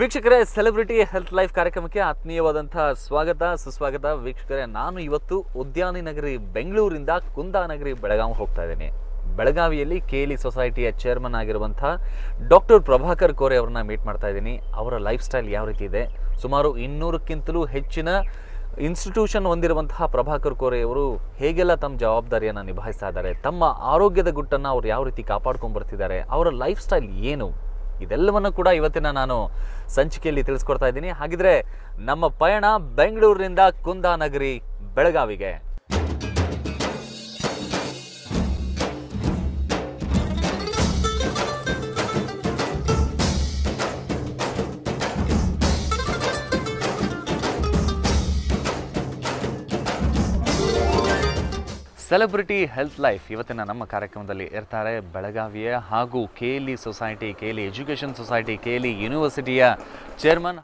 ವೀಕ್ಷಕರೇ celebrity health life ಕಾರ್ಯಕ್ರಮಕ್ಕೆ ಆತ್ಮೀಯವಾದಂತಹ ಸ್ವಾಗತ ಸುಸ್ವಾಗತ ವೀಕ್ಷಕರೇ ನಾನು ಇವತ್ತು ಉದ್ಯಾನಿ ನಗರಿ ಬೆಂಗಳೂರಿಂದ ಕುಂದಾನಗರಿ ಬೆಳಗಾವಿ ಹೋಗ್ತಾ ಇದ್ದೀನಿ ಬೆಳಗಾವಿಯಲ್ಲಿ ಕೇಲಿ ಸೊಸೈಟಿಯ ಚೇರ್ಮನ್ ಆಗಿರುವಂತಹ ಡಾಕ್ಟರ್ ಪ್ರಭಾಕರ್ ಕೋರೆ ಅವ್ರನ್ನ ಮೀಟ್ ಮಾಡ್ತಾ ಇದ್ದೀನಿ ಅವರ ಲೈಫ್ ಸ್ಟೈಲ್ ಯಾವ ರೀತಿ ಇದೆ ಸುಮಾರು ಇನ್ನೂರಕ್ಕಿಂತಲೂ ಹೆಚ್ಚಿನ ಇನ್ಸ್ಟಿಟ್ಯೂಷನ್ ಹೊಂದಿರುವಂತಹ ಪ್ರಭಾಕರ್ ಕೋರೆ ಅವರು ಹೇಗೆಲ್ಲ ತಮ್ಮ ಜವಾಬ್ದಾರಿಯನ್ನು ನಿಭಾಯಿಸ್ತಾ ಇದ್ದಾರೆ ತಮ್ಮ ಆರೋಗ್ಯದ ಗುಟ್ಟನ್ನು ಅವ್ರು ಯಾವ ರೀತಿ ಕಾಪಾಡ್ಕೊಂಡು ಬರ್ತಿದ್ದಾರೆ ಅವರ ಲೈಫ್ ಸ್ಟೈಲ್ ಏನು ಇದೆಲ್ಲವನ್ನು ಕೂಡ ಇವತ್ತಿನ ನಾನು ಸಂಚಿಕೆಯಲ್ಲಿ ತಿಳಿಸ್ಕೊಡ್ತಾ ಇದ್ದೀನಿ ಹಾಗಿದ್ರೆ ನಮ್ಮ ಪಯಣ ಬೆಂಗಳೂರಿನಿಂದ ಕುಂದಾನಗರಿ ಬೆಳಗಾವಿಗೆ ಸೆಲೆಬ್ರಿಟಿ ಹೆಲ್ತ್ ಲೈಫ್ ಇವತ್ತಿನ ನಮ್ಮ ಕಾರ್ಯಕ್ರಮದಲ್ಲಿ ಇರ್ತಾರೆ ಬೆಳಗಾವಿಯ ಹಾಗೂ K L E society K L E education society K L E ಯೂನಿವರ್ಸಿಟಿಯ ಚೇರ್ಮನ್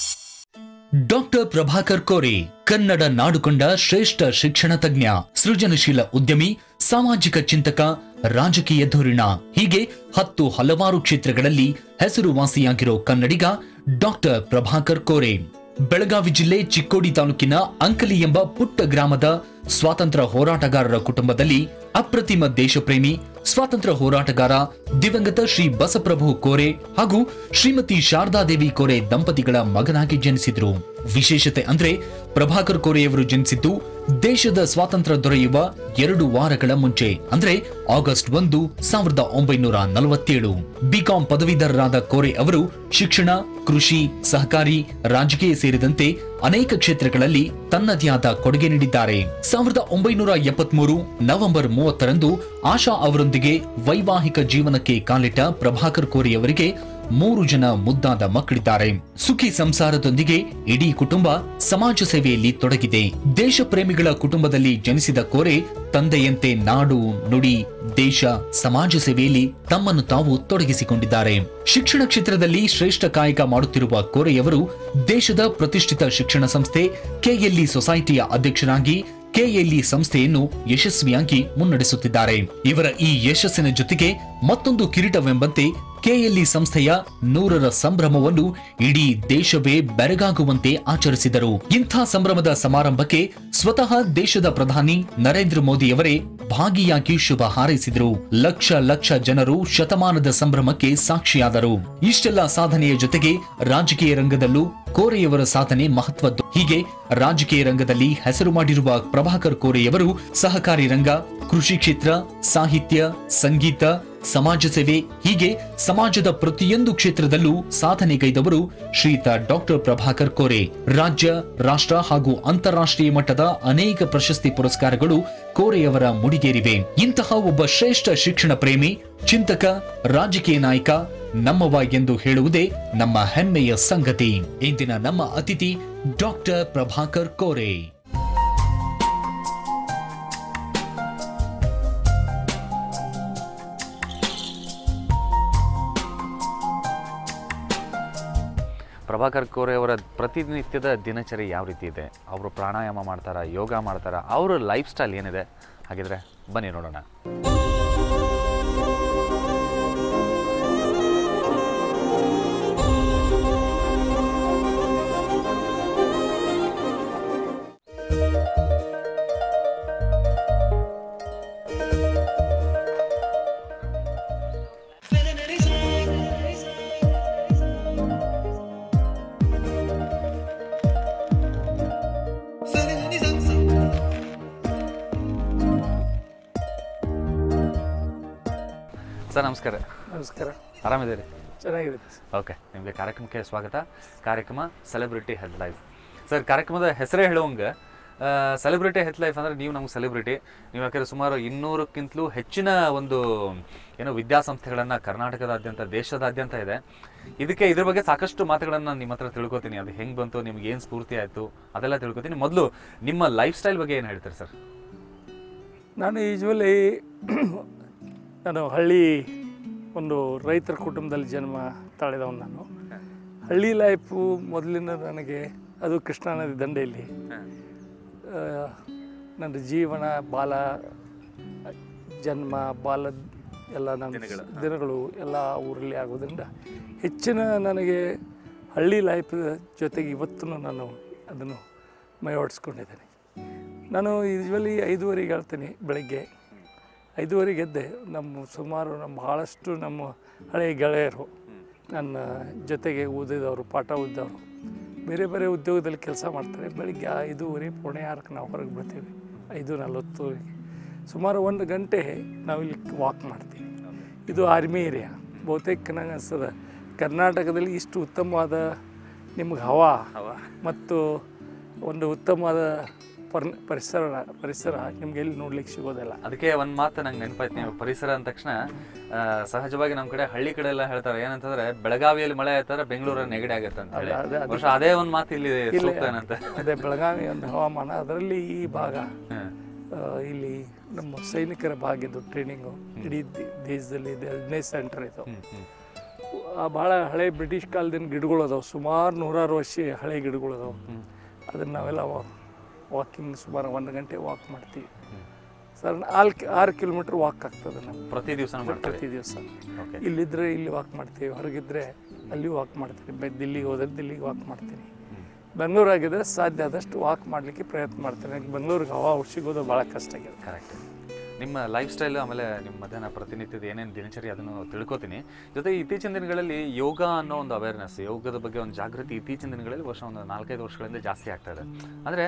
ಡಾಕ್ಟರ್ ಪ್ರಭಾಕರ್ ಕೋರಿ ಕನ್ನಡ ನಾಡುಕೊಂಡ ಶ್ರೇಷ್ಠ ಶಿಕ್ಷಣ ತಜ್ಞ ಸೃಜನಶೀಲ ಉದ್ಯಮಿ ಸಾಮಾಜಿಕ ಚಿಂತಕ ರಾಜಕೀಯ ಧುರೀಣ ಹೀಗೆ ಹತ್ತು ಹಲವಾರು ಕ್ಷೇತ್ರಗಳಲ್ಲಿ ಹೆಸರುವಾಸಿಯಾಗಿರೋ ಕನ್ನಡಿಗ ಡಾಕ್ಟರ್ ಪ್ರಭಾಕರ್ ಕೋರೆ ಬೆಳಗಾವಿ ಜಿಲ್ಲೆ ಚಿಕ್ಕೋಡಿ ತಾಲೂಕಿನ ಅಂಕಲಿ ಎಂಬ ಪುಟ್ಟ ಗ್ರಾಮದ ಸ್ವಾತಂತ್ರ್ಯ ಹೋರಾಟಗಾರರ ಕುಟುಂಬದಲ್ಲಿ ಅಪ್ರತಿಮ ದೇಶಪ್ರೇಮಿ ಸ್ವಾತಂತ್ರ್ಯ ಹೋರಾಟಗಾರ ದಿವಂಗತ ಶ್ರೀ ಬಸಪ್ರಭು ಕೋರೆ ಹಾಗೂ ಶ್ರೀಮತಿ ಶಾರದಾದೇವಿ ಕೋರೆ ದಂಪತಿಗಳ ಮಗನಾಗಿ ಜನಿಸಿದ್ರು ವಿಶೇಷತೆ ಅಂದ್ರೆ ಪ್ರಭಾಕರ್ ಕೋರೆಯವರು ಜನಿಸಿದ್ದು ದೇಶದ ಸ್ವಾತಂತ್ರ್ಯ ದೊರೆಯುವ ಎರಡು ವಾರಗಳ ಮುಂಚೆ ಅಂದ್ರೆ ಆಗಸ್ಟ್ ಒಂದು ಸಾವಿರದ ಒಂಬೈನೂರ ನಲವತ್ತೇಳು ಬಿಕಾಂ ಪದವೀಧರರಾದ ಕೋರೆ ಅವರು ಶಿಕ್ಷಣ ಕೃಷಿ ಸಹಕಾರಿ ರಾಜಕೀಯ ಸೇರಿದಂತೆ ಅನೇಕ ಕ್ಷೇತ್ರಗಳಲ್ಲಿ ತನ್ನದೇ ಆದ ಕೊಡುಗೆ ನೀಡಿದ್ದಾರೆ ಸಾವಿರದ ಒಂಬೈನೂರ ಎಪ್ಪತ್ಮೂರು ನವೆಂಬರ್ ಮೂವತ್ತರಂದು ಆಶಾ ಅವರೊಂದಿಗೆ ವೈವಾಹಿಕ ಜೀವನಕ್ಕೆ ಕಾಲಿಟ್ಟ ಪ್ರಭಾಕರ್ ಕೋರಿ ಅವರಿಗೆ ಮೂರು ಜನ ಮುದ್ದಾದ ಮಕ್ಕಳಿದ್ದಾರೆ ಸುಖಿ ಸಂಸಾರದೊಂದಿಗೆ ಇಡೀ ಕುಟುಂಬ ಸಮಾಜ ಸೇವೆಯಲ್ಲಿ ತೊಡಗಿದೆ ದೇಶ ಪ್ರೇಮಿಗಳ ಕುಟುಂಬದಲ್ಲಿ ಜನಿಸಿದ ಕೋರೆ ತಂದೆಯಂತೆ ನಾಡು ನುಡಿ ದೇಶ ಸಮಾಜ ಸೇವೆಯಲ್ಲಿ ತಮ್ಮನ್ನು ತಾವು ತೊಡಗಿಸಿಕೊಂಡಿದ್ದಾರೆ ಶಿಕ್ಷಣ ಕ್ಷೇತ್ರದಲ್ಲಿ ಶ್ರೇಷ್ಠ ಕಾಯಕ ಮಾಡುತ್ತಿರುವ ಕೋರೆಯವರು ದೇಶದ ಪ್ರತಿಷ್ಠಿತ ಶಿಕ್ಷಣ ಸಂಸ್ಥೆ ಕೆಎಲ್ಇ ಸೊಸೈಟಿಯ ಅಧ್ಯಕ್ಷರಾಗಿ ಕೆಎಲ್ಇ ಸಂಸ್ಥೆಯನ್ನು ಯಶಸ್ವಿಯಾಗಿ ಮುನ್ನಡೆಸುತ್ತಿದ್ದಾರೆ ಇವರ ಈ ಯಶಸ್ಸಿನ ಜೊತೆಗೆ ಮತ್ತೊಂದು ಕಿರೀಟವೆಂಬಂತೆ ಕೆಎಲ್ಇ ಸಂಸ್ಥೆಯ ನೂರರ ಸಂಭ್ರಮವನ್ನು ಇಡೀ ದೇಶವೇ ಬೆರಗಾಗುವಂತೆ ಆಚರಿಸಿದರು ಇಂಥ ಸಂಭ್ರಮದ ಸಮಾರಂಭಕ್ಕೆ ಸ್ವತಃ ದೇಶದ ಪ್ರಧಾನಿ ನರೇಂದ್ರ ಮೋದಿಯವರೇ ಭಾಗಿಯಾಗಿ ಶುಭ ಹಾರೈಸಿದರು ಲಕ್ಷ ಲಕ್ಷ ಜನರು ಶತಮಾನದ ಸಂಭ್ರಮಕ್ಕೆ ಸಾಕ್ಷಿಯಾದರು ಇಷ್ಟೆಲ್ಲ ಸಾಧನೆಯ ಜೊತೆಗೆ ರಾಜಕೀಯ ರಂಗದಲ್ಲೂ ಕೋರೆಯವರ ಸಾಧನೆ ಮಹತ್ವದ್ದು ಹೀಗೆ ರಾಜಕೀಯ ರಂಗದಲ್ಲಿ ಹೆಸರು ಮಾಡಿರುವ ಪ್ರಭಾಕರ್ ಕೋರೆಯವರು ಸಹಕಾರಿ ರಂಗ ಕೃಷಿ ಕ್ಷೇತ್ರ ಸಾಹಿತ್ಯ ಸಂಗೀತ ಸಮಾಜ ಸೇವೆ ಹೀಗೆ ಸಮಾಜದ ಪ್ರತಿಯೊಂದು ಕ್ಷೇತ್ರದಲ್ಲೂ ಸಾಧನೆಗೈದವರು ಶ್ರೀಯುತ ಡಾಕ್ಟರ್ ಪ್ರಭಾಕರ್ ಕೋರೆ ರಾಜ್ಯ ರಾಷ್ಟ್ರ ಹಾಗೂ ಅಂತಾರಾಷ್ಟ್ರೀಯ ಮಟ್ಟದ ಅನೇಕ ಪ್ರಶಸ್ತಿ ಪುರಸ್ಕಾರಗಳು ಕೋರೆಯವರ ಮುಡಿಗೇರಿವೆ ಇಂತಹ ಒಬ್ಬ ಶ್ರೇಷ್ಠ ಶಿಕ್ಷಣ ಪ್ರೇಮಿ ಚಿಂತಕ ರಾಜಕೀಯ ನಾಯಕ ನಮ್ಮವ ಎಂದು ಹೇಳುವುದೇ ನಮ್ಮ ಹೆಮ್ಮೆಯ ಸಂಗತಿ ಇಂದಿನ ನಮ್ಮ ಅತಿಥಿ ಡಾಕ್ಟರ್ ಪ್ರಭಾಕರ್ ಕೋರೆ ಪ್ರಭಾಕರ್ ಕೋರೆ ಅವರ ಪ್ರತಿನಿತ್ಯದ ದಿನಚರಿ ಯಾವ ರೀತಿ ಇದೆ ಅವರು ಪ್ರಾಣಾಯಾಮ ಮಾಡ್ತಾರಾ ಯೋಗ ಮಾಡ್ತಾರಾ ಅವರ ಲೈಫ್ ಸ್ಟೈಲ್ ಏನಿದೆ ಹಾಗಿದ್ರೆ ಬನ್ನಿ ನೋಡೋಣ ಸರ್ ನಮಸ್ಕಾರ ನಮಸ್ಕಾರ ಆರಾಮಿದ್ದೀರಿ ಚೆನ್ನಾಗಿದೆ ಓಕೆ ನಿಮಗೆ ಕಾರ್ಯಕ್ರಮಕ್ಕೆ ಸ್ವಾಗತ ಕಾರ್ಯಕ್ರಮ ಸೆಲೆಬ್ರಿಟಿ ಹೆಲ್ತ್ ಲೈಫ್ ಸರ್ ಕಾರ್ಯಕ್ರಮದ ಹೆಸರೇ ಹೇಳುವಂಗೆ ಸೆಲೆಬ್ರಿಟಿ ಹೆಲ್ತ್ ಲೈಫ್ ಅಂದರೆ ನೀವು ನಮ್ಗೆ ಸೆಲೆಬ್ರಿಟಿ ನೀವು ಯಾಕಂದರೆ ಸುಮಾರು ಇನ್ನೂರಕ್ಕಿಂತಲೂ ಹೆಚ್ಚಿನ ಒಂದು ಏನೋ ವಿದ್ಯಾಸಂಸ್ಥೆಗಳನ್ನು ಕರ್ನಾಟಕದಾದ್ಯಂತ ದೇಶದಾದ್ಯಂತ ಇದೆ ಇದಕ್ಕೆ ಇದ್ರ ಬಗ್ಗೆ ಸಾಕಷ್ಟು ಮಾತುಗಳನ್ನು ನಿಮ್ಮ ಹತ್ರ ತಿಳ್ಕೊತೀನಿ ಅದು ಹೆಂಗೆ ಬಂತು ನಿಮ್ಗೆ ಏನು ಸ್ಫೂರ್ತಿ ಆಯಿತು ಅದೆಲ್ಲ ತಿಳ್ಕೊತೀನಿ ಮೊದಲು ನಿಮ್ಮ ಲೈಫ್ ಸ್ಟೈಲ್ ಬಗ್ಗೆ ಏನು ಹೇಳ್ತೀರಿ ಸರ್ ನಾನು ಯೂಶ್ವಲಿ ನಾನು ಹಳ್ಳಿ ಒಂದು ರೈತರ ಕುಟುಂಬದಲ್ಲಿ ಜನ್ಮ ತಾಳಿದವನು ನಾನು ಹಳ್ಳಿ ಲೈಫು ಮೊದಲಿನ ನನಗೆ ಅದು ಕೃಷ್ಣಾ ನದಿ ದಂಡೆಯಲ್ಲಿ ಆ, ನನ್ನ ಜೀವನ ಬಾಲ ಜನ್ಮ ಬಾಲ ಎಲ್ಲ ನನ್ನ ದಿನಗಳು ಎಲ್ಲ ಊರಲ್ಲಿ ಆಗೋದ್ರಿಂದ ಹೆಚ್ಚಿನ ನನಗೆ ಹಳ್ಳಿ ಲೈಫ್ ಜೊತೆಗೆ ಇವತ್ತೂ ನಾನು ಅದನ್ನು ಮೈವಡಿಸ್ಕೊಂಡಿದ್ದೇನೆ ನಾನು ಯೂಶ್ವಲಿ ಐದುವರೆಗೆ ಹೇಳ್ತೀನಿ ಬೆಳಗ್ಗೆ ಐದುವರೆಗೆ ಎದ್ದೆ ನಮ್ಮ ಸುಮಾರು ನಮ್ಮ ಭಾಳಷ್ಟು ನಮ್ಮ ಹಳೆಯ ಗೆಳೆಯರು ನನ್ನ ಜೊತೆಗೆ ಓದಿದವರು ಪಾಠ ಓದಿದವರು ಬೇರೆ ಬೇರೆ ಉದ್ಯೋಗದಲ್ಲಿ ಕೆಲಸ ಮಾಡ್ತಾರೆ ಬೆಳಿಗ್ಗೆ ಐದೂವರೆ ಪೌಣೆ ಆರಕ್ಕೆ ನಾವು ಹೊರಗೆ ಬಿಡ್ತೀವಿ ಐದು ನಲ್ವತ್ತುವರೆಗೆ ಸುಮಾರು ಒಂದು ಗಂಟೆ ನಾವು ಇಲ್ಲಿ ವಾಕ್ ಮಾಡ್ತೀವಿ ಇದು ಆರ್ಮಿ ಏರಿಯಾ ಬಹುತೇಕ ನಂಗೆ ಅನ್ಸ್ತದ ಕರ್ನಾಟಕದಲ್ಲಿ ಇಷ್ಟು ಉತ್ತಮವಾದ ನಿಮ್ಗೆ ಹವಾ ಮತ್ತು ಒಂದು ಉತ್ತಮವಾದ ಪರ್ ಪರಿಸರ ಪರಿಸರ ನಿಮ್ಗೆ ಎಲ್ಲಿ ನೋಡ್ಲಿಕ್ಕೆ ಸಿಗೋದಿಲ್ಲ ಅದಕ್ಕೆ ಒಂದ್ ಮಾತು ನಂಗೆ ನೆನಪಾಯ್ತು ನೀವು ಪರಿಸರ ಅಂದ ತಕ್ಷಣ ಆ, ಸಹಜವಾಗಿ ನಮ್ ಕಡೆ ಹಳ್ಳಿ ಕಡೆ ಎಲ್ಲ ಹೇಳ್ತಾರೆ ಏನಂತಂದ್ರೆ ಬೆಳಗಾವಿಯಲ್ಲಿ ಮಳೆ ಆಯ್ತಾರೆ ಬೆಂಗಳೂರಲ್ಲಿ ನೆಗಡಿ ಆಗತ್ತೆ ಅಂತ ಹೇಳಿ ಅದೇ- ಅದೇ- ಬಹುಶಃ ಅದೇ ಒಂದ್ ಮಾತು ಇಲ್ಲಿ ಸೂಕ್ತ ಏನಂತ ಅದೇ ಬೆಳಗಾವಿ ಒಂದು ಹವಾಮಾನ ಅದರಲ್ಲಿ ಈ ಭಾಗ ಹ್ಮ್. ಆ, ಇಲ್ಲಿ ನಮ್ಮ ಸೈನಿಕರ ಭಾಗ ಇದು ಟ್ರೈನಿಂಗು ಇಡೀ ದೇ- ದೇಶದಲ್ಲಿ ಇದು ಎರಡನೇ ಸೆಂಟರ್ ಇದು ಹ್ಮ್, ಹ್ಮ್. ಆ ಭಾಳ ಹಳೆ ಬ್ರಿಟಿಷ್ ಕಾಲದಿಂದ ಗಿಡಗಳು ಅದಾವೆ ಸುಮಾರು ನೂರಾರು ವರ್ಷ ಹಳೆ ಗಿಡಗಳು ಅದಾವೆ ಹ್ಮ್. ಅದನ್ನು ನಾವೆಲ್ಲ ವಾಕಿಂಗ್ ಸುಮಾರು ಒಂದು ಗಂಟೆ ವಾಕ್ ಮಾಡ್ತೀವಿ ಸರ್ ಆಲ್ ಆರು ಕಿಲೋಮೀಟ್ರ್ ವಾಕ್ ಆಗ್ತದೆ ನಮ್ಗೆ ಪ್ರತಿ ದಿವಸ ಮಾಡ್ತಾರೆ ಪ್ರತಿ ದಿವಸ ಓಕೆ ಇಲ್ಲಿದ್ರೆ ಇಲ್ಲಿ ವಾಕ್ ಮಾಡ್ತೀವಿ ಹೊರಗಿದ್ರೆ ಅಲ್ಲಿ ವಾಕ್ ಮಾಡ್ತೀನಿ ಬೆ ದಿಲ್ಲಿಗೆ ಹೋದ್ರೆ ದಿಲ್ಲಿಗೆ ವಾಕ್ ಮಾಡ್ತೀನಿ ಬೆಂಗಳೂರಾಗಿದ್ದರೆ ಸಾಧ್ಯ ಆದಷ್ಟು ವಾಕ್ ಮಾಡಲಿಕ್ಕೆ ಪ್ರಯತ್ನ ಮಾಡ್ತೀನಿ ಯಾಕೆ ಬೆಂಗಳೂರಿಗೆ ಹವಾ ಸಿಗೋದು ಭಾಳ ಕಷ್ಟ ಆಗಿದೆ ಕರೆಕ್ಟ್ ನಿಮ್ಮ ಲೈಫ್ ಸ್ಟೈಲ್ ಆಮೇಲೆ ನಿಮ್ಮ ಮಧ್ಯಾಹ್ನ ಪ್ರತಿನಿತ್ಯದ ಏನೇನು ದಿನಚರಿ ಅದನ್ನು ತಿಳ್ಕೊತೀನಿ ಜೊತೆ ಇತ್ತೀಚಿನ ದಿನಗಳಲ್ಲಿ ಯೋಗ ಅನ್ನೋ ಒಂದು ಅವೇರ್ನೆಸ್ ಯೋಗದ ಬಗ್ಗೆ ಒಂದು ಜಾಗೃತಿ ಇತ್ತೀಚಿನ ದಿನಗಳಲ್ಲಿ ವರ್ಷ ಒಂದು ನಾಲ್ಕೈದು ವರ್ಷಗಳಿಂದ ಜಾಸ್ತಿ ಆಗ್ತಾ ಇದೆ ಅಂದರೆ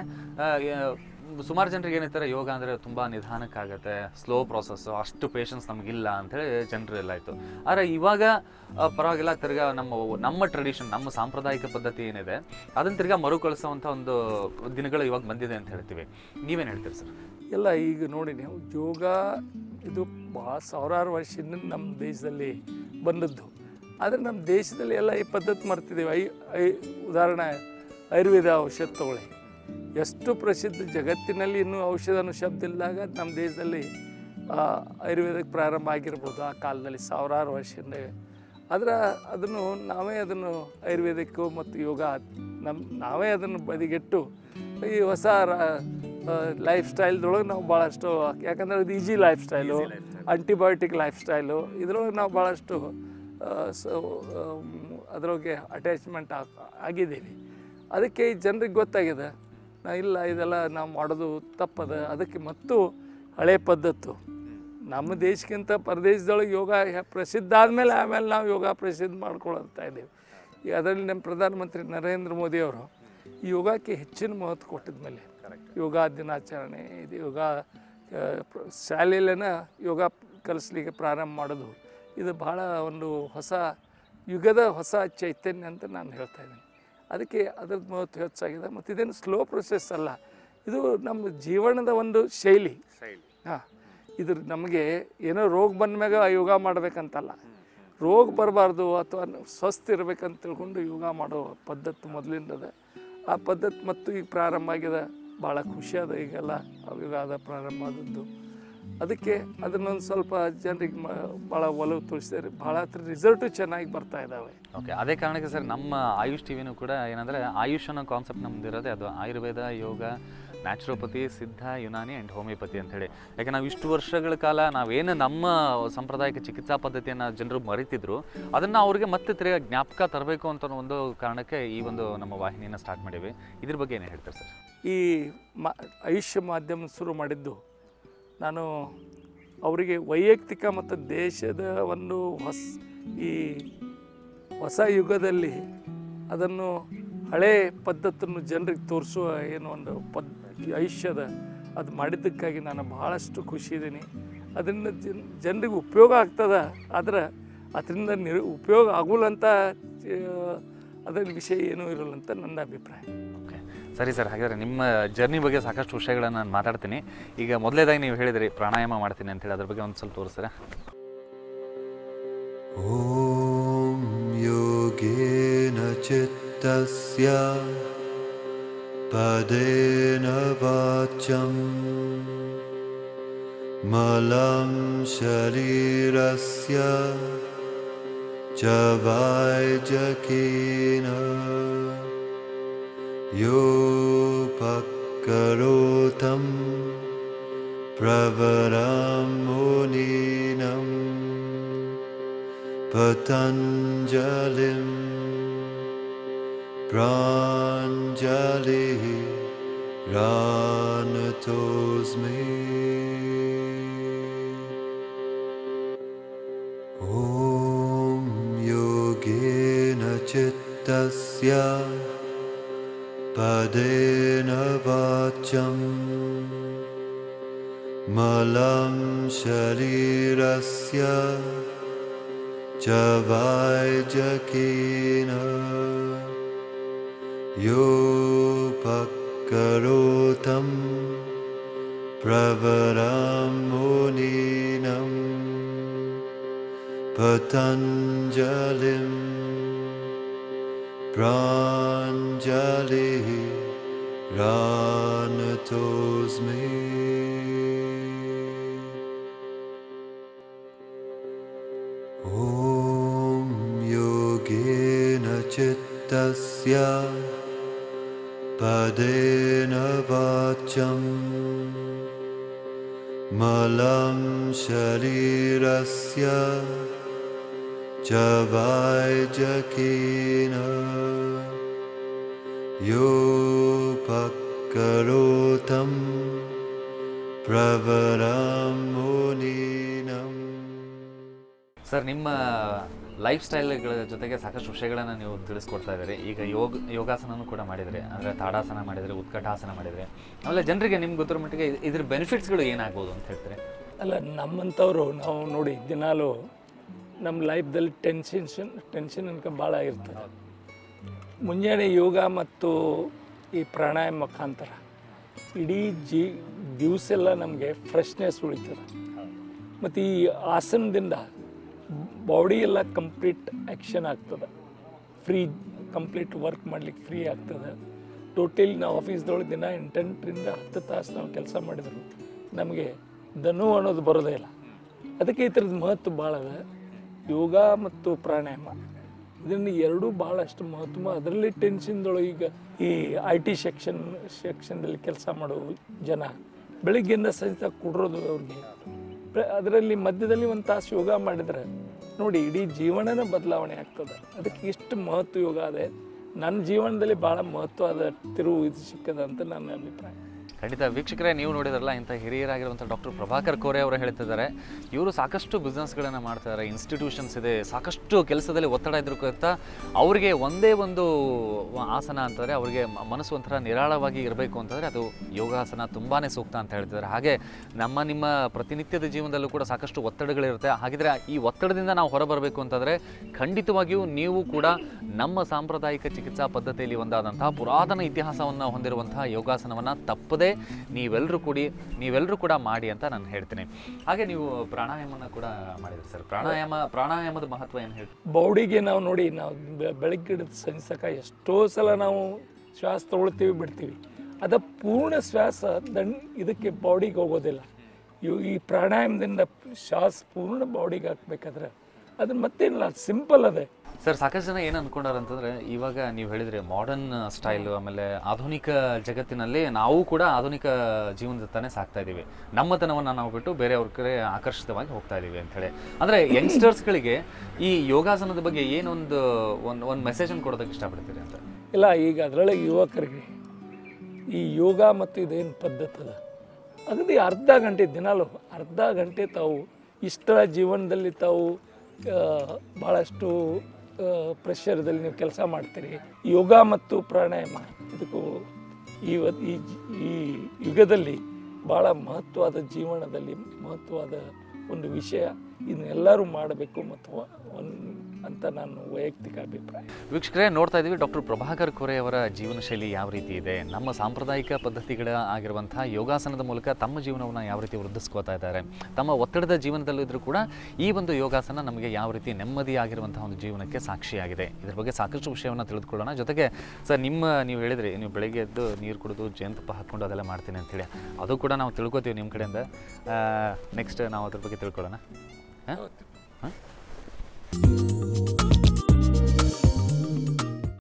ಸುಮಾರು ಜನರಿಗೆ ಏನಿರ್ತಾರೆ ಯೋಗ ಅಂದರೆ ತುಂಬ ನಿಧಾನಕ್ಕಾಗತ್ತೆ ಸ್ಲೋ ಪ್ರಾಸೆಸ್ಸು ಅಷ್ಟು ಪೇಷನ್ಸ್ ನಮಗಿಲ್ಲ ಅಂಥೇಳಿ ಜನರೆಲ್ಲ ಆಯಿತು ಆದರೆ ಇವಾಗ ಆ, ಪರವಾಗಿಲ್ಲ ತಿರ್ಗಾ ನಮ್ಮ ನಮ್ಮ ಟ್ರೆಡಿಷನ್ ನಮ್ಮ ಸಾಂಪ್ರದಾಯಿಕ ಪದ್ಧತಿ ಏನಿದೆ ಅದನ್ನು ತಿರ್ಗಾ ಮರುಕಳಿಸೋವಂಥ ಒಂದು ದಿನಗಳು ಇವಾಗ ಬಂದಿದೆ ಅಂತ ಹೇಳ್ತೀವಿ ನೀವೇನು ಹೇಳ್ತೀರಿ ಸರ್ ಎಲ್ಲ ಈಗ ನೋಡಿ ನೀವು ಯೋಗ ಇದು ಭಾಳ ಸಾವಿರಾರು ವರ್ಷದಿಂದ ನಮ್ಮ ದೇಶದಲ್ಲಿ ಬಂದದ್ದು ಆದರೆ ನಮ್ಮ ದೇಶದಲ್ಲಿ ಎಲ್ಲ ಈ ಪದ್ಧತಿ ಮರ್ತಿದ್ದೀವಿ ಐ ಐ ಉದಾಹರಣೆ ಆಯುರ್ವೇದ ಔಷಧ ತಗೊಳ್ಳಿ ಎಷ್ಟು ಪ್ರಸಿದ್ಧ ಜಗತ್ತಿನಲ್ಲಿ ಇನ್ನೂ ಔಷಧ ಅನ್ನೋ ಶಬ್ದ ಇಲ್ದಾಗ ನಮ್ಮ ದೇಶದಲ್ಲಿ ಆ, ಆಯುರ್ವೇದಕ್ಕೆ ಪ್ರಾರಂಭ ಆಗಿರ್ಬೋದು ಆ ಕಾಲದಲ್ಲಿ ಸಾವಿರಾರು ವರ್ಷದಿಂದ ಆದರೆ ಅದನ್ನು ನಾವೇ ಅದನ್ನು ಆಯುರ್ವೇದಿಕ್ಕು ಮತ್ತು ಯೋಗ ನಮ್ಮ ನಾವೇ ಅದನ್ನು ಬದಿಗೆಟ್ಟು ಈ ಹೊಸ ಲೈಫ್ ಸ್ಟೈಲ್ದೊಳಗೆ ನಾವು ಭಾಳಷ್ಟು ಯಾಕಂದರೆ ಇದು easy lifestyle antibiotic lifestyle ಇದ್ರೊಳಗೆ ನಾವು ಭಾಳಷ್ಟು ಸೊ ಅದರೊಳಗೆ ಅಟ್ಯಾಚ್ಮೆಂಟ್ ಆಗಿದ್ದೀವಿ ಅದಕ್ಕೆ ಈ ಜನರಿಗೆ ಗೊತ್ತಾಗಿದೆ ನಾ ಇಲ್ಲ ಇದೆಲ್ಲ ನಾವು ಮಾಡೋದು ತಪ್ಪದ ಅದಕ್ಕೆ ಮತ್ತು ಹಳೆ ಪದ್ಧತ್ತು ನಮ್ಮ ದೇಶಕ್ಕಿಂತ ಪರದೇಶದೊಳಗೆ ಯೋಗ ಹೆ- ಪ್ರಸಿದ್ಧ ಆದಮೇಲೆ ಆಮೇಲೆ ನಾವು ಯೋಗ ಪ್ರಸಿದ್ಧ ಮಾಡ್ಕೊಳ್ತಾ ಇದ್ದೀವಿ ಈಗ ಅದರಲ್ಲಿ ನಮ್ಮ ಪ್ರಧಾನಮಂತ್ರಿ ನರೇಂದ್ರ ಮೋದಿಯವರು ಈ ಯೋಗಕ್ಕೆ ಹೆಚ್ಚಿನ ಮಹತ್ವ ಕೊಟ್ಟಿದ ಮೇಲೆ ಯೋಗ ದಿನಾಚರಣೆ ಇದು ಯೋಗ ಆ, ಪ್ರ- ಶಾಲೆಯಲ್ಲೇನ ಯೋಗ ಕಲಿಸ್ಲಿಕ್ಕೆ ಪ್ರಾರಂಭ ಮಾಡೋದು ಇದು ಭಾಳ ಒಂದು ಹೊಸ ಯುಗದ ಹೊಸ ಚೈತನ್ಯ ಅಂತ ನಾನು ಹೇಳ್ತಾ ಇದ್ದೀನಿ ಅದಕ್ಕೆ ಅದ್ರದ್ದು ಮಹತ್ವ ಹೆಚ್ಚಾಗಿದೆ ಮತ್ತು ಇದೇನು ಸ್ಲೋ ಪ್ರೊಸೆಸ್ ಅಲ್ಲ ಇದು ನಮ್ಮ ಜೀವನದ ಒಂದು ಶೈಲಿ ಹಾಂ ಇದು ನಮಗೆ ಏನೋ ರೋಗ ಬಂದ ಮ್ಯಾಗ ಯೋಗ ಮಾಡ್ಬೇಕಂತಲ್ಲ ರೋಗ ಬರಬಾರ್ದು ಅಥವಾ ಸ್ವಸ್ಥ ಇರ್ಬೇಕಂತ ತಿಳ್ಕೊಂಡು ಯೋಗ ಮಾಡೋ ಪದ್ಧತಿ ಮೊದಲಿಂದದ ಆ ಪದ್ಧತಿ ಮತ್ತು ಈಗ ಪ್ರಾರಂಭ ಆಗಿದೆ ಭಾಳ ಖುಷಿಯಾದ ಈಗೆಲ್ಲ ಆ ಯೋಗ ಆದ ಪ್ರಾರಂಭ ಆದದ್ದು ಅದಕ್ಕೆ ಅದನ್ನೊಂದು ಸ್ವಲ್ಪ ಜನರಿಗೆ ಮ ಭಾಳ ಒಲವು ತೋರಿಸಿದ್ದಾರೆ ಭಾಳ ಹತ್ರ ರಿಸಲ್ಟು ಚೆನ್ನಾಗಿ ಬರ್ತಾ ಇದ್ದಾವೆ ಓಕೆ ಅದೇ ಕಾರಣಕ್ಕೆ ಸರ್ ನಮ್ಮ ಆಯುಷ್ ಟಿವಿನೂ ಕೂಡ ಏನಂದರೆ ಆಯುಷ್ ಅನ್ನೋ ಕಾನ್ಸೆಪ್ಟ್ ನಮ್ದು ಇರೋದೇ ಅದು ಆಯುರ್ವೇದ ಯೋಗ ನ್ಯಾಚುರೋಪತಿ ಸಿದ್ಧ ಯುನಾನಿ ಆ್ಯಂಡ್ ಹೋಮಿಯೋಪತಿ ಅಂತೇಳಿ ಯಾಕೆ ನಾವು ಇಷ್ಟು ವರ್ಷಗಳ ಕಾಲ ನಾವೇನು ನಮ್ಮ ಸಾಂಪ್ರದಾಯಿಕ ಚಿಕಿತ್ಸಾ ಪದ್ಧತಿಯನ್ನು ಜನರು ಮರಿತಿದ್ರು ಅದನ್ನು ಅವ್ರಿಗೆ ಮತ್ತೆ ತಿರ್ಗಾ ಜ್ಞಾಪಕ ತರಬೇಕು ಅಂತ ಒಂದು ಕಾರಣಕ್ಕೆ ಈ ಒಂದು ನಮ್ಮ ವಾಹಿನಿಯನ್ನು ಸ್ಟಾರ್ಟ್ ಮಾಡೀವಿ ಇದ್ರ ಬಗ್ಗೆ ಏನು ಹೇಳ್ತಾರೆ ಸರ್ ಈ ಮಾ ಆಯುಷ್ಯ ಮಾಧ್ಯಮ ಶುರು ಮಾಡಿದ್ದು ನಾನು ಅವರಿಗೆ ವೈಯಕ್ತಿಕ ಮತ್ತು ದೇಶದ ಒಂದು ಹೊಸ ಈ ಹೊಸ ಯುಗದಲ್ಲಿ ಅದನ್ನು ಹಳೆ ಪದ್ಧತಿಯನ್ನು ಜನರಿಗೆ ತೋರಿಸುವ ಏನು ಒಂದು ಪದ್ ಈ ಆಯುಷ್ಯದ ಅದು ಮಾಡಿದ್ದಕ್ಕಾಗಿ ನಾನು ಭಾಳಷ್ಟು ಖುಷಿ ಇದ್ದೀನಿ ಅದರಿಂದ ಜನ್ ಜನರಿಗೆ ಉಪಯೋಗ ಆಗ್ತದ ಆದ್ರೆ ಅದರಿಂದ ನಿರ್ ಉಪಯೋಗ ಆಗೋಲ್ಲ ಅಂತ ಅದರ ವಿಷಯ ಏನೂ ಇರಲ್ಲ ಅಂತ ನನ್ನ ಅಭಿಪ್ರಾಯ ಓಕೆ ಸರಿ ಸರ್ ಹಾಗಾದರೆ ನಿಮ್ಮ ಜರ್ನಿ ಬಗ್ಗೆ ಸಾಕಷ್ಟು ವಿಷಯಗಳನ್ನು ನಾನು ಮಾತಾಡ್ತೀನಿ ಈಗ ಮೊದಲೇದಾಗಿ ನೀವು ಹೇಳಿದ್ರಿ ಪ್ರಾಣಾಯಾಮ ಮಾಡ್ತೀನಿ ಅಂತೇಳಿ ಅದ್ರ ಬಗ್ಗೆ ಒಂದು ಸ್ವಲ್ಪ ತೋರಿಸ್ತೀರಾ ॐ योगेन चित्तस्य पदेन वाचं मलं शरीरस्य च वायजकेन योपकरोतं प्रवरां मुनीनम् पतञ्जलिं प्राञ्जलिः रानतोऽस्मि ॐ योगेन चित्तस्य पदेन वाचम् मलं शरीरस्य च वायजकेन योपकरोतं प्रवरां मुनीनं पतञ्जलिं प्राञ्जलिः रानतोऽस्मि ॐ योगेन चित्तस्य पदेन वाचम् मलं शरीरस्य च वायजकेन योपकरोतं प्रवरां मुनीनम् ಸರ್ ನಿಮ್ಮ ಲೈಫ್ ಸ್ಟೈಲ್ಗಳ ಜೊತೆಗೆ ಸಾಕಷ್ಟು ವಿಷಯಗಳನ್ನು ನೀವು ತಿಳಿಸ್ಕೊಡ್ತಾ ಇದ್ದೀರಿ ಈಗ ಯೋಗ ಯೋಗಾಸನನೂ ಕೂಡ ಮಾಡಿದ್ರಿ ಅಂದರೆ ತಾಡಾಸನ ಮಾಡಿದ್ರಿ ಉತ್ಕಟಾಸನ ಮಾಡಿದ್ರಿ ಆಮೇಲೆ ಜನರಿಗೆ ನಿಮ್ಗೆ ಗೊತ್ತಿರೋ ಮಟ್ಟಿಗೆ ಇದ್- ಇದ್ರ ಬೆನಿಫಿಟ್ಸ್ಗಳು ಏನಾಗ್ಬೋದು ಅಂತ ಹೇಳ್ತಾರೆ ಅಲ್ಲ ನಮ್ಮಂಥವ್ರು ನಾವು ನೋಡಿ ದಿನಾಲು ನಮ್ಮ ಲೈಫ್ದಲ್ಲಿ ಟೆನ್ಷನ್ ಟೆನ್ಷನ್ ಅನ್ಕ ಭಾಳ ಇರ್ತದೆ ಮುಂಜಾನೆ ಯೋಗ ಮತ್ತು ಈ ಪ್ರಾಣಾಯಾಮ ಮುಖಾಂತರ ಇಡೀ ಜೀ ದಿವಸ ಎಲ್ಲ ನಮಗೆ ಫ್ರೆಶ್ನೆಸ್ ಉಳಿತದೆ ಮತ್ತು ಈ ಆಸನದಿಂದ ಬಾಡಿ ಎಲ್ಲ ಕಂಪ್ಲೀಟ್ ಆ್ಯಕ್ಷನ್ ಆಗ್ತದೆ ಫ್ರೀ ಕಂಪ್ಲೀಟ್ ವರ್ಕ್ ಮಾಡ್ಲಿಕ್ಕೆ ಫ್ರೀ ಆಗ್ತದೆ ಟೋಟಲಿ ನಾವು ಆಫೀಸ್ದೊಳಗೆ ದಿನ ಎಂಟೆಂಟರಿಂದ ಹತ್ತು ತಾಸು ನಾವು ಕೆಲಸ ಮಾಡಿದ್ರು ನಮಗೆ ದನು ಅನ್ನೋದು ಬರೋದೇ ಇಲ್ಲ ಅದಕ್ಕೆ ಈ ಥರದ ಮಹತ್ವ ಭಾಳ ಅದ ಯೋಗ ಮತ್ತು ಪ್ರಾಣಾಯಾಮ ಇದನ್ನು ಎರಡೂ ಭಾಳಷ್ಟು ಮಹತ್ವ ಅದರಲ್ಲಿ ಟೆನ್ಷನ್ದೊಳಗೆ ಈಗ ಈ ಐ ಟಿ ಸೆಕ್ಷನ್ ಸೆಕ್ಷನ್ದಲ್ಲಿ ಕೆಲಸ ಮಾಡೋ ಜನ ಬೆಳಿಗ್ಗೆಯಿಂದ ಸಹಿತ ಕುಡ್ರೋದು ಅವ್ರಿಗೆ ಪ್ರ- ಅದರಲ್ಲಿ ಮಧ್ಯದಲ್ಲಿ ಒಂದು ತಾಸು ಯೋಗ ಮಾಡಿದ್ರೆ ನೋಡಿ ಇಡೀ ಜೀವನನೇ ಬದಲಾವಣೆ ಆಗ್ತದೆ ಅದಕ್ಕೆ ಎಷ್ಟು ಮಹತ್ವ ಯೋಗ ಅದೇ ನನ್ನ ಜೀವನದಲ್ಲಿ ಭಾಳ ಮಹತ್ವದ ತಿರುವು ಇದು ಸಿಕ್ಕದ ಅಂತ ನನ್ನ ಅಭಿಪ್ರಾಯ ಖಂಡಿತ ವೀಕ್ಷಕರೇ ನೀವು ನೋಡಿದ್ರಲ್ಲ ಇಂಥ ಹಿರಿಯರಾಗಿರುವಂಥ ಡಾಕ್ಟರ್ ಪ್ರಭಾಕರ್ ಕೋರೆ ಅವರು ಹೇಳ್ತಿದ್ದಾರೆ ಇವರು ಸಾಕಷ್ಟು ಬಿಸ್ನೆಸ್ಗಳನ್ನು ಮಾಡ್ತಾರೆ ಇನ್ಸ್ಟಿಟ್ಯೂಷನ್ಸ್ ಇದೆ ಸಾಕಷ್ಟು ಕೆಲಸದಲ್ಲಿ ಒತ್ತಡ ಇದ್ರು ಕೂಡ ಅವರಿಗೆ ಒಂದೇ ಒಂದು ಆಸನ ಅಂತಂದರೆ ಅವರಿಗೆ ಮ- ಮನಸ್ಸು ಒಂಥರ ನಿರಾಳವಾಗಿ ಇರಬೇಕು ಅಂತಂದರೆ ಅದು ಯೋಗಾಸನ ತುಂಬಾ ಸೂಕ್ತ ಅಂತ ಹೇಳ್ತಿದ್ದಾರೆ ಹಾಗೆ ನಮ್ಮ ನಿಮ್ಮ ಪ್ರತಿನಿತ್ಯದ ಜೀವನದಲ್ಲೂ ಕೂಡ ಸಾಕಷ್ಟು ಒತ್ತಡಗಳಿರುತ್ತೆ ಹಾಗಿದ್ರೆ ಈ ಒತ್ತಡದಿಂದ ನಾವು ಹೊರಬರಬೇಕು ಅಂತಂದರೆ ಖಂಡಿತವಾಗಿಯೂ ನೀವು ಕೂಡ ನಮ್ಮ ಸಾಂಪ್ರದಾಯಿಕ ಚಿಕಿತ್ಸಾ ಪದ್ಧತಿಯಲ್ಲಿ ಒಂದಾದಂತಹ ಪುರಾತನ ಇತಿಹಾಸವನ್ನು ಹೊಂದಿರುವಂತಹ ಯೋಗಾಸನವನ್ನು ತಪ್ಪದೇ ನೀವೆಲ್ಲರೂ ಕೂಡಿ ನೀವೆಲ್ಲರೂ ಕೂಡ ಮಾಡಿ ಅಂತ ನಾನು ಹೇಳ್ತೀನಿ ಹಾಗೆ ನೀವು ಪ್ರಾಣಾಯಾಮನ ಕೂಡ ಮಾಡಿದ್ರಿ ಸರ್ ಪ್ರಾಣಾಯಾಮ ಪ್ರಾಣಾಯಾಮದ ಮಹತ್ವ ಏನು ಹೇಳಿ ಬಾಡಿಗೆ ನಾವು ನೋಡಿ ನಾವು ಬೆ- ಬೆಳಗ್ಗೆ ಹಿಡಿದು ಸಂಜೆ ತನಕ ಎಷ್ಟೋ ಸಲ ನಾವು ಶ್ವಾಸ ತೊಗೊಳ್ತೀವಿ ಬಿಡ್ತೀವಿ ಅದ ಪೂರ್ಣ ಶ್ವಾಸ ದಂಡ್ ಇದಕ್ಕೆ ಬಾಡಿಗೆ ಹೋಗೋದಿಲ್ಲ ಇವು ಈ ಪ್ರಾಣಾಯಾಮದಿಂದ ಶ್ವಾಸ ಪೂರ್ಣ ಬಾಡಿಗೆ ಹಾಕ್ಬೇಕಾದ್ರೆ ಅದು ಮತ್ತೇನಿಲ್ಲ ಸಿಂಪಲ್ ಅದೇ ಸರ್ ಸಾಕಷ್ಟು ಜನ ಏನು ಅನ್ಕೊಂಡಾರ ಅಂತಂದ್ರೆ ಇವಾಗ ನೀವು ಹೇಳಿದ್ರಿ ಮಾಡರ್ನ್ ಸ್ಟೈಲ್ ಆಮೇಲೆ ಆಧುನಿಕ ಜಗತ್ತಿನಲ್ಲಿ ನಾವು ಕೂಡ ಆಧುನಿಕ ಜೀವನದತ್ತಾನೆ ಸಾಕ್ತಾ ಇದ್ದೀವಿ ನಮ್ಮತನವನ್ನು ನಾವು ಬಿಟ್ಟು ಬೇರೆಯವ್ರ ಕಡೆ ಆಕರ್ಷಿತವಾಗಿ ಹೋಗ್ತಾ ಇದ್ದೀವಿ ಅಂತ ಹೇಳಿ ಅಂದರೆ ಯಂಗ್ಸ್ಟರ್ಸ್ಗಳಿಗೆ ಈ ಯೋಗಾಸನದ ಬಗ್ಗೆ ಏನೊಂದು ಒಂದು ಒಂದು ಮೆಸೇಜನ್ನು ಕೊಡೋದಕ್ಕೆ ಇಷ್ಟಪಡ್ತೀರಿ ಅಂತ ಇಲ್ಲ ಈಗ ಅದರೊಳಗೆ ಯುವಕರಿಗೆ ಈ ಯೋಗ ಮತ್ತು ಇದೇನು ಪದ್ಧತಿ ಅದ ಅಗದಿ ಅರ್ಧ ಗಂಟೆ ದಿನಾಲು ಅರ್ಧ ಗಂಟೆ ತಾವು ಇಷ್ಟ ಜೀವನದಲ್ಲಿ ತಾವು ಆ, ಭಾಳಷ್ಟು ಪ್ರೆಷರ್ದಲ್ಲಿ ನೀವು ಕೆಲಸ ಮಾಡ್ತೀರಿ ಯೋಗ ಮತ್ತು ಪ್ರಾಣಾಯಾಮ ಇದಕ್ಕೂ ಈ ವ- ಈ ಜಿ- ಈ ಯುಗದಲ್ಲಿ ಭಾಳ ಮಹತ್ವದ ಜೀವನದಲ್ಲಿ ಮಹತ್ವದ ಒಂದು ವಿಷಯ ಇದನ್ನೆಲ್ಲರೂ ಮಾಡಬೇಕು ಮತ್ತು ವ- ಒಂದ್ ಅಂತ ನಾನು ವೈಯಕ್ತಿಕ ಅಭಿಪ್ರಾಯ ವೀಕ್ಷಕರೇ ನೋಡ್ತಾ ಇದ್ದೀವಿ ಡಾಕ್ಟರ್ ಪ್ರಭಾಕರ್ ಕೋರೆ ಅವರ ಜೀವನ ಶೈಲಿ ಯಾವ ರೀತಿ ಇದೆ ನಮ್ಮ ಸಾಂಪ್ರದಾಯಿಕ ಪದ್ಧತಿಗಳ ಆಗಿರುವಂತಹ ಯೋಗಾಸನದ ಮೂಲಕ ತಮ್ಮ ಜೀವನವನ್ನು ಯಾವ ರೀತಿ ವೃದ್ಧಿಸ್ಕೋತಾ ಇದ್ದಾರೆ ತಮ್ಮ ಒತ್ತಡದ ಜೀವನದಲ್ಲೂ ಇದ್ರೂ ಕೂಡ ಈ ಒಂದು ಯೋಗಾಸನ ನಮಗೆ ಯಾವ ರೀತಿ ನೆಮ್ಮದಿಯಾಗಿರುವಂತಹ ಒಂದು ಜೀವನಕ್ಕೆ ಸಾಕ್ಷಿಯಾಗಿದೆ ಇದ್ರ ಬಗ್ಗೆ ಸಾಕಷ್ಟು ವಿಷಯವನ್ನು ತಿಳಿದುಕೊಳ್ಳೋಣ ಜೊತೆಗೆ ಸರ್ ನಿಮ್ಮ ನೀವು ಹೇಳಿದ್ರಿ ನೀವು ಬೆಳಗ್ಗೆ ಎದ್ದು ನೀರು ಕುಡಿದು ಜೇನುತುಪ್ಪ ಹಾಕ್ಕೊಂಡು ಅದೆಲ್ಲ ಮಾಡ್ತೀನಿ ಅಂತೇಳಿ ಅದು ಕೂಡ ನಾವು ತಿಳ್ಕೊತೀವಿ ನಿಮ್ಮ ಕಡೆಯಿಂದ ನೆಕ್ಸ್ಟ್ ನಾವು ಅದ್ರ ಬಗ್ಗೆ ತಿಳ್ಕೊಳ್ಳೋಣ ಹಾಂ ಹಾಂ